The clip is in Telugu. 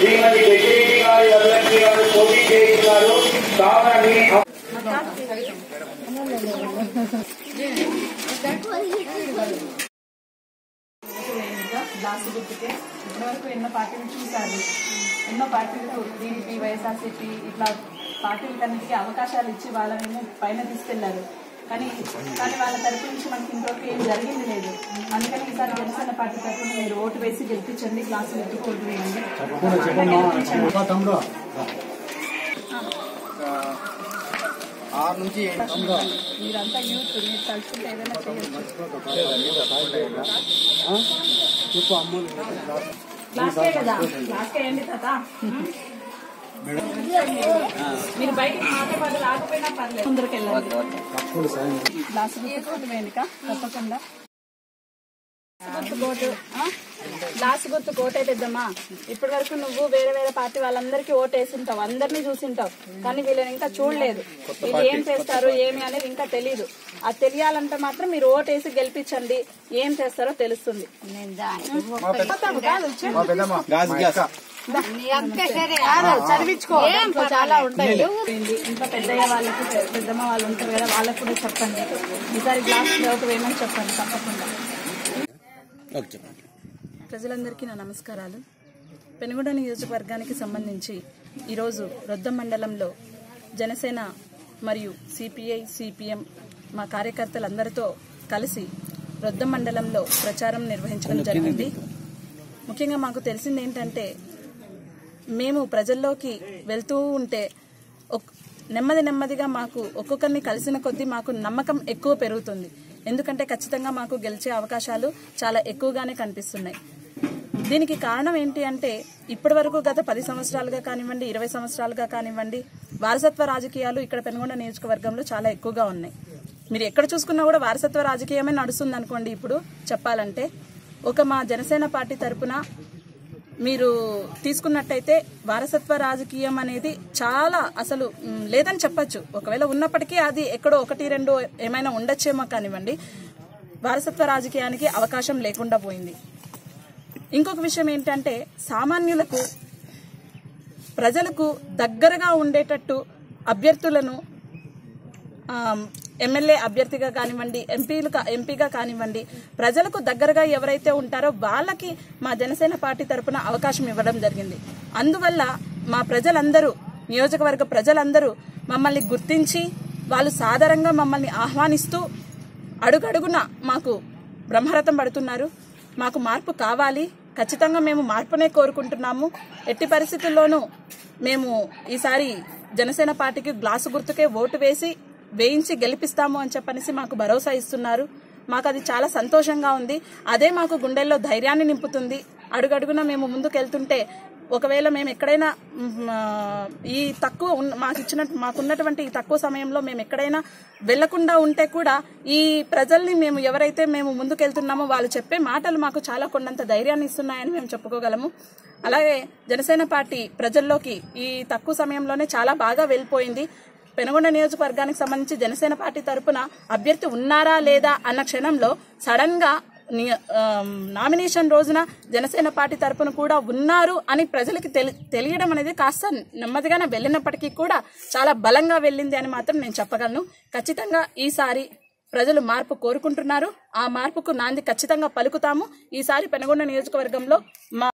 శ్రీమతి పెద్దిరెడ్డి గారి వరలక్ష్మి గారు పోటీ చేస్తున్నారు కావున మీ గ్లాసు గుర్తుకే ఇప్పటివరకు ఎన్నో పార్టీలు చూశారు ఎన్నో పార్టీలు టీడీపీ వైఎస్ఆర్సీపీ ఇట్లా పార్టీలన్నిటికీ అవకాశాలు ఇచ్చి వాళ్ళని పైన తీసుకెళ్లారు కానీ కానీ వాళ్ళ తరపు నుంచి మనకి ఇంతవరకు ఏం జరిగింది లేదు అందుకని ఈసారి జనసేన పార్టీ తరఫున మీరు ఓటు వేసి గెలిపించండి గ్లాసు గుర్తుకు ఓటు వేయండి గెలిపించండి ఆరు నుంచి మీరంతా యూత్ మీరు తలుచుకుంటే ఏదైనా చేయొచ్చు లాస్టే కదా లాస్ట్ వేయండి తాత మీరు బయటికి మాతో పాటు రాకపోయినా పర్లేదు ముందరికి వెళ్ళండి లాస్ట్ గుర్తు వేయండి కా, తప్పకుండా గుర్తు కోటు ఆ? లాస్ట్ గుర్తు కోట్ అయిపోద్దమ్మా ఇప్పటి వరకు నువ్వు వేరే వేరే పార్టీ వాళ్ళందరికీ ఓటు వేసింటావు అందరినీ చూసింటావు కానీ వీళ్ళని ఇంకా చూడలేదు వీళ్ళు ఏం చేస్తారు ఏమి అనేది ఇంకా తెలియదు అది తెలియాలంటే మాత్రం మీరు ఓటు వేసి గెలిపించండి ఏం చేస్తారో తెలుస్తుంది కాదు, చెప్పు. మా పెద్దమ్మ గ్యాస్ గ్యాస్ చదివించుకో దాంట్లో చాలా ఉంటాయి ఇంట్లో పెద్దయ్య వాళ్ళకి పె- పెద్దమ్మ వాళ్ళు ఉంటారు కదా వాళ్ళకి కూడా చెప్పండి ఈసారి గ్లాస్ లోకి వేయమని చెప్పండి తప్పకుండా ప్రజలందరికీ నా నమస్కారాలు పెనుగొండ నియోజకవర్గానికి సంబంధించి ఈరోజు రొద్దం మండలంలో జనసేన మరియు సిపిఐ సిపిఎం మా కార్యకర్తలందరితో కలిసి రొద్దం మండలంలో ప్రచారం నిర్వహించడం జరిగింది ముఖ్యంగా మాకు తెలిసింది ఏంటంటే మేము ప్రజల్లోకి వెళ్తూ ఉంటే ఒక్- నెమ్మది నెమ్మదిగా మాకు ఒక్కొక్కరిని కలిసిన కొద్దీ మాకు నమ్మకం ఎక్కువ పెరుగుతుంది ఎందుకంటే ఖచ్చితంగా మాకు గెలిచే అవకాశాలు చాలా ఎక్కువగానే కనిపిస్తున్నాయి దీనికి కారణం ఏంటి అంటే ఇప్పటి వరకు గత పది సంవత్సరాలుగా కానివ్వండి ఇరవై సంవత్సరాలుగా కానివ్వండి వారసత్వ రాజకీయాలు ఇక్కడ పెనుగొండ నియోజకవర్గంలో చాలా ఎక్కువగా ఉన్నాయి మీరు ఎక్కడ చూసుకున్నా కూడా వారసత్వ రాజకీయమే నడుస్తుంది అనుకోండి ఇప్పుడు చెప్పాలంటే ఒక మా జనసేన పార్టీ తరపున మీరు తీసుకున్నట్టయితే వారసత్వ రాజకీయం అనేది చాలా అసలు మ్, లేదని చెప్పొచ్చు ఒకవేళ ఉన్నప్పటికీ అది ఎక్కడో ఒకటి రెండు ఏమైనా ఉండొచ్చేమో కానివ్వండి వారసత్వ రాజకీయానికి అవకాశం లేకుండా పోయింది ఇంకొక విషయం ఏంటంటే సామాన్యులకు ప్రజలకు దగ్గరగా ఉండేటట్టు అభ్యర్థులను ఆమ్, ఎమ్మెల్యే అభ్యర్థిగా కానివ్వండి ఎంపీలు ఎంపీగా కానివ్వండి ప్రజలకు దగ్గరగా ఎవరైతే ఉంటారో వాళ్ళకి మా జనసేన పార్టీ తరపున అవకాశం ఇవ్వడం జరిగింది అందువల్ల మా ప్రజలందరూ నియోజకవర్గ ప్రజలందరూ మమ్మల్ని గుర్తించి వాళ్ళు సాధారణంగా మమ్మల్ని ఆహ్వానిస్తూ అడుగడుగున మాకు బ్రహ్మరథం పడుతున్నారు మాకు మార్పు కావాలి ఖచ్చితంగా మేము మార్పునే కోరుకుంటున్నాము ఎట్టి పరిస్థితుల్లోనూ మేము ఈసారి జనసేన పార్టీకి గ్లాసు గుర్తుకే ఓటు వేసి వేయించి గెలిపిస్తాము అని చెప్పనేసి మాకు భరోసా ఇస్తున్నారు మాకు అది చాలా సంతోషంగా ఉంది అదే మాకు గుండెల్లో ధైర్యాన్ని నింపుతుంది అడుగడుగున మేము ముందుకెళ్తుంటే ఒకవేళ మేము ఎక్కడైనా మ్, ఆ, ఈ తక్కువ ఉన్న- మాకు ఇచ్చిన మాకున్నటువంటి ఈ తక్కువ సమయంలో మేము ఎక్కడైనా వెళ్లకుండా ఉంటే కూడా ఈ ప్రజల్ని మేము ఎవరైతే మేము ముందుకెళ్తున్నామో వాళ్ళు చెప్పే మాటలు మాకు చాలా కొండంత ధైర్యాన్ని ఇస్తున్నాయని మేము చెప్పుకోగలము అలాగే జనసేన పార్టీ ప్రజల్లోకి ఈ తక్కువ సమయంలోనే చాలా బాగా వెళ్ళిపోయింది పెనుగొండ నియోజకవర్గానికి సంబంధించి జనసేన పార్టీ తరపున అభ్యర్థి ఉన్నారా లేదా అన్న క్షణంలో సడన్ గా ని- ఆమ్, నామినేషన్ రోజున జనసేన పార్టీ తరపున కూడా ఉన్నారు అని ప్రజలకి తెలి- తెలియడం అనేది కాస్త నెమ్మదిగానే వెళ్ళినప్పటికీ కూడా చాలా బలంగా వెళ్ళింది అని మాత్రం నేను చెప్పగలను ఖచ్చితంగా ఈసారి ప్రజలు మార్పు కోరుకుంటున్నారు ఆ మార్పుకు నాంది ఖచ్చితంగా పలుకుతాము ఈసారి పెనగొండ నియోజకవర్గంలో మా